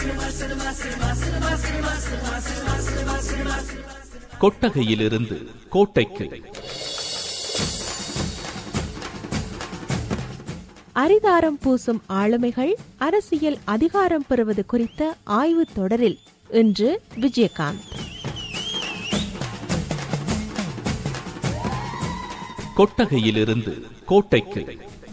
கொட்டகையிலிருந்து கோட்டைக்கு அரிதாரம் பூசும் ஆளுமைகள் அரசியல் அதிகாரம் பெறுவது குறித்த ஆய்வுத் தொடரில் இன்று விஜயகாந்த் கொட்டகையிலிருந்து கோட்டைக்கு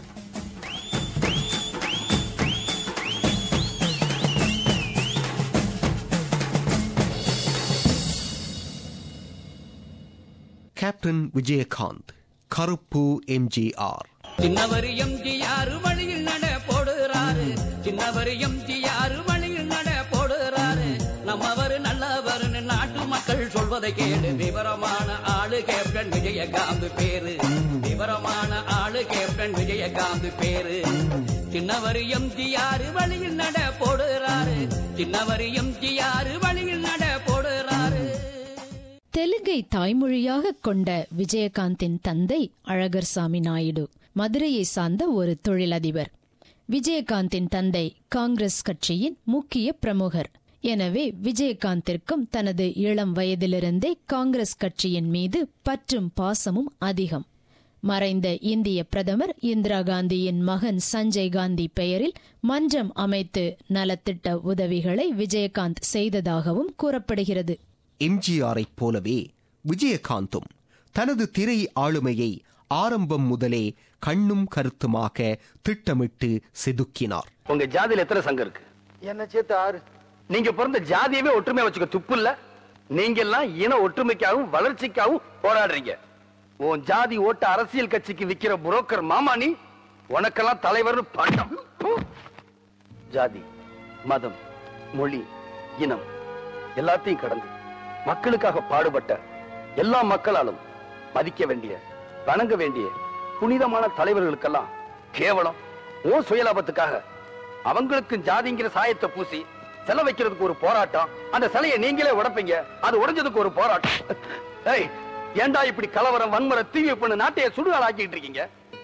கேப்டன் விஜயகாந்த் கருப்பு எம்ஜிஆர் சின்னவர் எம்ஜிஆர் வழியில் நட போடுறாரு சின்னவர் எம்ஜிஆர் வழியில் நட போடுறாரு நம்மவர் நல்லவர்னு நாட்டு மக்கள் சொல்வதை கேளு விவரமான ஆளு கேப்டன் விஜயகாந்த் பேரு விவரமான ஆளு கேப்டன் விஜயகாந்த் பேரு சின்னவர் எம்ஜிஆர் வழியில் நட போடுறாரு சின்னவர் எம்ஜிஆர் வழியில் நட போடுறாரு தெலுங்கை தாய்மொழியாக கொண்ட விஜயகாந்தின் தந்தை அழகர்சாமி நாயுடு மதுரையை சார்ந்த ஒரு தொழிலதிபர் விஜயகாந்தின் தந்தை காங்கிரஸ் கட்சியின் முக்கிய பிரமுகர் எனவே விஜயகாந்திற்கும் தனது இளம் வயதிலிருந்தே காங்கிரஸ் கட்சியின் மீது பற்றும் பாசமும் அதிகம் மறைந்த இந்திய பிரதமர் இந்திரா காந்தியின் மகன் சஞ்சய் காந்தி பெயரில் மன்றம் அமைத்து நலத்திட்ட உதவிகளை விஜயகாந்த் செய்ததாகவும் கூறப்படுகிறது எம்ஜிஆரைப் போலவே விஜயகாந்தும் தனது திரை ஆளுமையை ஆரம்பம் முதலே கண்ணும் கருத்துமாக திட்டமிட்டு செதுக்கினார் உங்க ஜாதியில எத்தனை சங்கம் இருக்கு என்ன சேர்த்து ஆறு நீங்க பிறந்த ஜாதியவே ஒற்றுமையா வச்சுக்க துப்பு இல்ல நீங்க எல்லாம் இன ஒற்றுமைக்காகவும் வளர்ச்சிக்காகவும் போராடுறீங்க உன் ஜாதி ஓட்ட அரசியல் கட்சிக்கு விக்கிற புரோக்கர் மாமா நீ உனக்கெல்லாம் தலைவர் பட்டம் ப்பு. ஜாதி மதம் மொழி இனம் எல்லாத்தையும் கடந்து மக்களுக்காக பாடுபட்ட எல்லா மக்களாலும் மதிக்க வேண்டிய வணங்க வேண்டிய புனிதமான தலைவர்களுக்கெல்லாம் கேவலம் ஓ சுயலாபத்துக்காக அவங்களுக்கு ஜாதிங்கிற சாயத்தை பூசி செல வைக்கிறதுக்கு ஒரு போராட்டம் அந்த சிலையை நீங்களே உடைப்பீங்க அது உடைஞ்சதுக்கு ஒரு போராட்டம் ஏய் ஏன்டா இப்படி கலவரம் வன்முறை தீவி பண்ணு நாட்டையே சுடுகாடு ஆக்கிட்டு இருக்கீங்க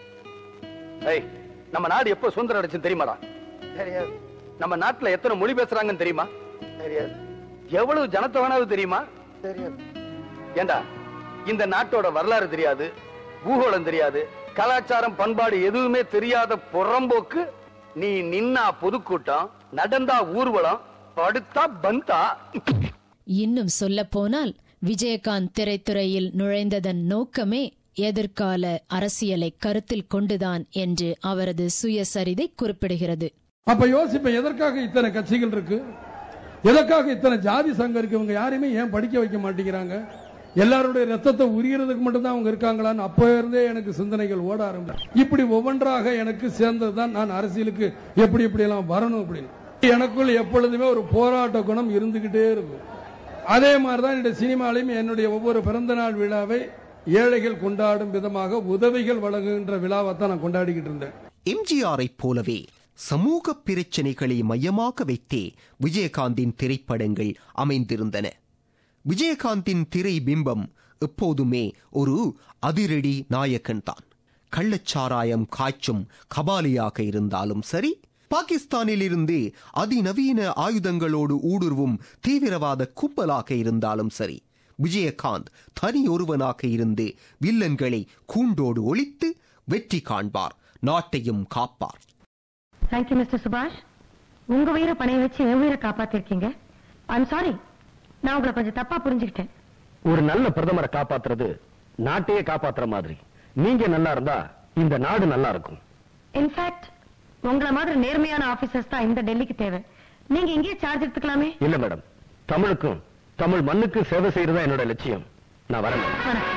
ஏய் நம்ம நாடு எப்போ சுதந்திரம் அடைச்சுன்னு தெரியுமாடா தெரியாது நம்ம நாட்டுல எத்தனை மொழி பேசுறாங்கன்னு தெரியுமா தெரியாது எவ்வளவு ஜனத்தை வேணாலும் தெரியுமா தெரியாது ஏண்டா இந்த நாட்டோட வரலாறு தெரியாது பூகோளம் தெரியாது கலாச்சாரம் பண்பாடு எதுவுமே தெரியாத புறம்போக்கு நீ நின்னா பொதுக்கூட்டம் நடந்தா ஊர்வலம் படுத்தா பந்தா இன்னும் சொல்லப்போனால் விஜயகாந்த் திரைத்துறையில் நுழைந்ததன் நோக்கமே எதிர்கால அரசியலை கருத்தில் கொண்டுதான் என்று அவரது சுயசரிதை குறிப்பிடுகிறது அப்ப யோசிப்பேன் எதற்காக இத்தனை கட்சிகள் இருக்கு எதற்காக இத்தனை ஜாதி சங்கம் இருக்கு இவங்க யாரையுமே ஏன் படிக்க வைக்க மாட்டேங்கிறாங்க எல்லாருடைய ரத்தத்தை உரியறதுக்கு மட்டும்தான் அவங்க இருக்காங்களான்னு அப்ப இருந்தே எனக்கு சிந்தனைகள் ஓட ஆரம்பிச்சு இப்படி ஒவ்வொன்றாக எனக்கு சேர்ந்ததுதான் நான் அரசியலுக்கு எப்படி எப்படி எல்லாம் வரணும் அப்படின்னு எனக்குள் எப்பொழுதுமே ஒரு போராட்ட குணம் இருந்துகிட்டே இருக்கும் அதே மாதிரிதான் என்னுடைய சினிமாலையும் என்னுடைய ஒவ்வொரு பிறந்த நாள் விழாவை ஏழைகள் கொண்டாடும் விதமாக உதவிகள் வழங்குகின்ற விழாவை தான் நான் கொண்டாடிக்கிட்டு இருந்தேன் எம்ஜிஆரைப் போலவே சமூக பிரச்சனைகளை மையமாக வைத்தே விஜயகாந்தின் திரைப்படங்கள் அமைந்திருந்தன விஜயகாந்தின் திரை பிம்பம் எப்போதுமே ஒரு அதிரடி நாயகன்தான் கள்ளச்சாராயம் காய்ச்சும் கபாலியாக இருந்தாலும் சரி பாகிஸ்தானில் இருந்து அதிநவீன ஆயுதங்களோடு ஊடுருவும் தீவிரவாத கும்பலாக இருந்தாலும் சரி விஜயகாந்த் தனி ஒருவனாக இருந்து வில்லன்களை கூண்டோடு ஒழித்து வெற்றி காண்பார் நாட்டையும் காப்பார் தேங்க்யூ மிஸ்டர் சுபாஷ் உங்க உயிரை பணைய வச்சு என் உயிரை காப்பாத்திருக்கீங்க ஐம் சாரி நான் உங்களை கொஞ்சம் தப்பா புரிஞ்சுக்கிட்டேன் ஒரு நல்ல பிரதமரை காப்பாத்துறது நாட்டையே காப்பாத்துற மாதிரி நீங்க நல்லா இருந்தா இந்த நாடு நல்லா இருக்கும் இன்ஃபேக்ட் உங்களை மாதிரி நேர்மையான ஆபீசர்ஸ் தான் இந்த டெல்லிக்கு தேவை நீங்க இங்கேயே சார்ஜ் எடுத்துக்கலாமே இல்ல மேடம் தமிழுக்கும் தமிழ் மண்ணுக்கு சேவை செய்யறதா என்னோட லட்சியம் நான் வரேன் மேடம். வணக்கம்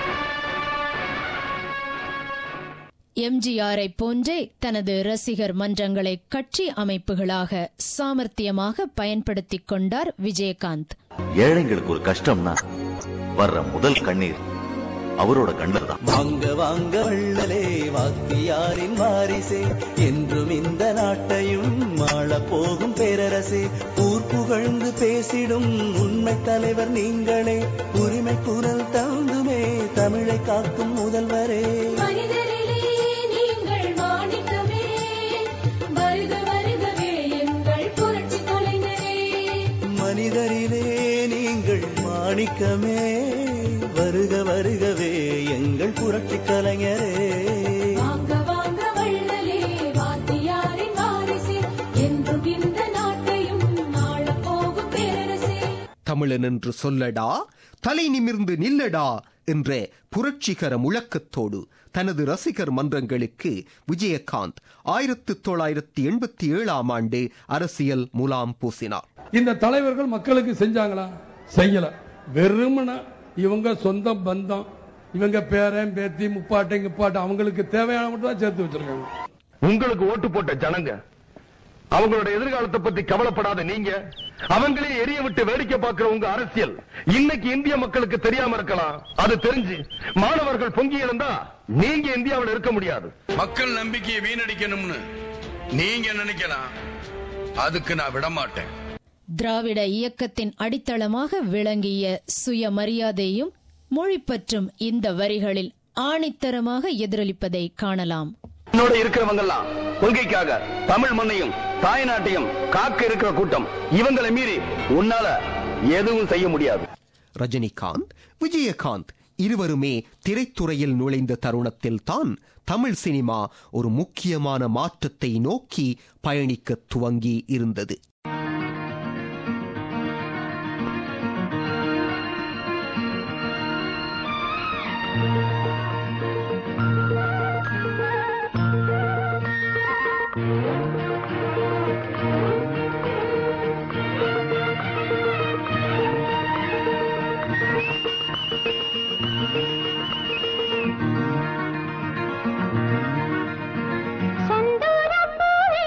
எம்ஜிஆரை போன்றே தனது ரசிகர் மன்றங்களை கட்சி அமைப்புகளாக சாமர்த்தியமாக பயன்படுத்திக் கொண்டார் விஜயகாந்த் ஏழைங்களுக்கு ஒரு கஷ்டம்னா வர்ற முதல் கண்ணீர் அவரோட கண்ணீர் தான் வாங்க வாங்க வள்ளலே வாத்தியாரின் வாரிசே என்றும் இந்த நாட்டையும் மாள போகும் பேரரசே ஊர் புகழ்ந்து பேசிடும் உண்மை தலைவர் நீங்களே உரிமை குரல் தந்துமே தமிழை காக்கும் முதல்வரே மனிதரிலே நீங்கள் மாணிக்கமே வருக வருகவே எங்கள் புரட்சி கலைஞரே மனிதரிலே நீங்கள் மாணிக்கமே வருக வருகவே எங்கள் புரட்சி கலைஞரே வாங்க வாங்க வள்ளலே வாத்தியாரின் வாரிசே என்றும் இந்த நாட்டையும் ஆளப் போகும் பேரரசே தமிழன் என்று சொல்லடா தலை நிமிர்ந்து நில்லடா என்ற புரட்சிகர முழக்கத்தோடு தனது ரசிகர் மன்றங்களுக்கு விஜயகாந்த் ஆயிரத்து தொள்ளாயிரத்தி எண்பத்தி ஏழாம் ஆண்டு அரசியல் முலாம் பூசினார் இந்த தலைவர்கள் மக்களுக்கு செஞ்சாங்களா செய்யல வெறுமன இவங்க சொந்த பந்தம் இவங்க பேரன் பேத்தி முப்பாட்டை முப்பாட்டை அவங்களுக்கு தேவையான மட்டும் தான் சேர்த்து வச்சிருக்காங்க உங்களுக்கு ஓட்டு போட்ட ஜனங்க அவங்களோட எதிர்காலத்தை பத்தி கவலைப்படாத நீங்க அவங்களே எரிய விட்டு வேடிக்கை பார்க்கிற உங்க அரசியல் இன்னைக்கு இந்திய மக்களுக்கு தெரியாம இருக்கலாம் அது தெரிஞ்சு மாணவர்கள் பொங்கி இருந்தா நீங்க இந்தியாவில் இருக்க முடியாது மக்கள் நம்பிக்கையை வீணடிக்கணும்னு நீங்க நினைக்கலாம் அதுக்கு நான் விட மாட்டேன் திராவிட இயக்கத்தின் அடித்தளமாக விளங்கிய சுயமரியாதையும் மொழிப்பற்றும் இந்த வரிகளில் ஆணித்தரமாக எதிரொலிப்பதை காணலாம் என்னோட இருக்கிறவங்க எல்லாம் கொள்கைக்காக தமிழ் மண்ணையும் தாய் நாட்டையும் காக்க இருக்கிற கூட்டம் இவங்களை மீறி உன்னால எதுவும் செய்ய முடியாது ரஜினிகாந்த் விஜயகாந்த் இருவருமே திரைத்துறையில் நுழைந்த தருணத்தில் தான் தமிழ் சினிமா ஒரு முக்கியமான மாற்றத்தை நோக்கி பயணிக்க துவங்கி இருந்தது செந்தூரப்பூவே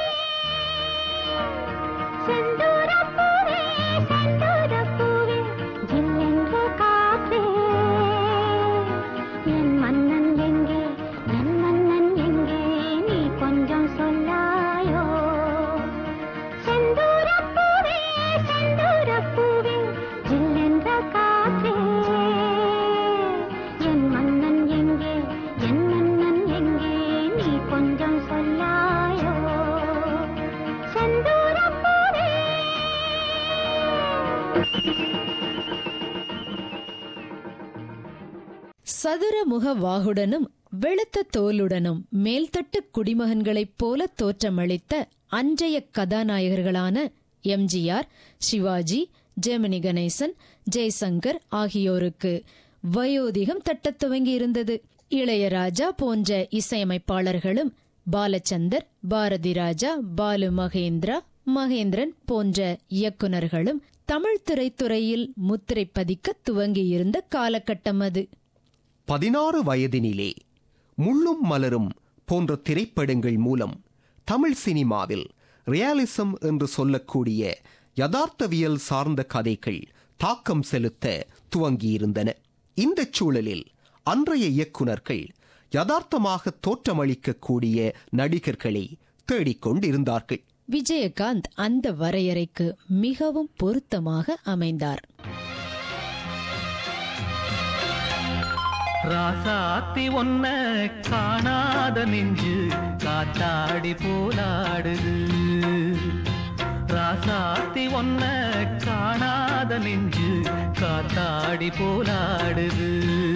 செந்தூரப்பூவே செந்தூரப்பூவே ஜில்லென்ற காற்றே என் மன்னன் எங்கே என் மன்னன் எங்கே நீ கொஞ்சம் சொல்லாயோ செந்தூரப்பூவே செந்தூரப்பூவே ஜில்லென்ற காற்றே என் மன்னன் எங்கே என் மன்னன் எங்கே நீ கொஞ்சம் சொல்லாயோ செந்தூரப்பூவே சதுர முக வாகுடனும் வெளுத்த தோலுடனும் மேல்தட்டு குடிமகன்களைப் போல தோற்றமளித்த அன்றைய கதாநாயகர்களான எம்ஜிஆர் சிவாஜி ஜெமினி கணேசன் ஜெய்சங்கர் ஆகியோருக்கு வயோதிகம் தட்டத் துவங்கியிருந்தது இளையராஜா போன்ற இசையமைப்பாளர்களும் பாலச்சந்தர் பாரதி ராஜா பாலு மகேந்திரா மகேந்திரன் போன்ற இயக்குனர்களும் தமிழ் திரைத்துறையில் முத்திரை பதிக்க துவங்கியிருந்த காலகட்டம் அது பதினாறு வயதினிலே முள்ளும் மலரும் போன்ற திரைப்படங்கள் மூலம் தமிழ் சினிமாவில் ரியாலிசம் என்று சொல்லக்கூடிய யதார்த்தவியல் சார்ந்த கதைகள் தாக்கம் செலுத்த துவங்கியிருந்தன இந்தச் சூழலில் அன்றைய இயக்குனர்கள் யதார்த்தமாக தோற்றமளிக்கக்கூடிய நடிகர்களை தேடிக்கொண்டிருந்தார்கள் விஜயகாந்த் அந்த வரையறைக்கு மிகவும் பொருத்தமாக அமைந்தார் ராசாத்தி ஒன்ன காணாத நெஞ்சு காத்தாடி போலாடுது ராசாத்தி ஒன்ன காணாத நெஞ்சு காத்தாடி போலாடுது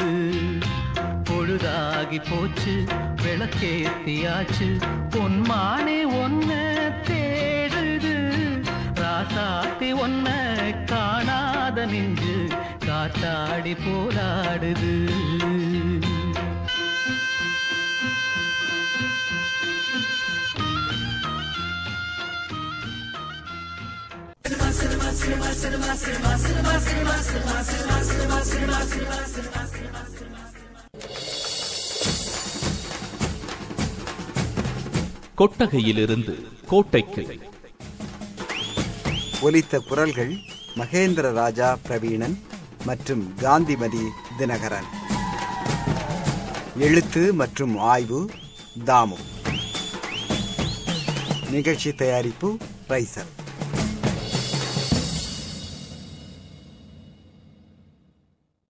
பொழுதாகி போச்சு விளக்கேத்தியாச்சு பொன்மானே ஒன்ன தேடுது ராசாத்தி ஒன்ன காணாத நெஞ்சு காத்தாடி போலாடுது கொட்டகையிலிருந்து கோட்டைக்கு ஒலித்த குரல்கள் மகேந்திர ராஜா பிரவீணன் மற்றும் காந்திமதி தினகரன் எழுத்து மற்றும் ஆய்வு தாமு நிகழ்ச்சி தயாரிப்பு ரைசர்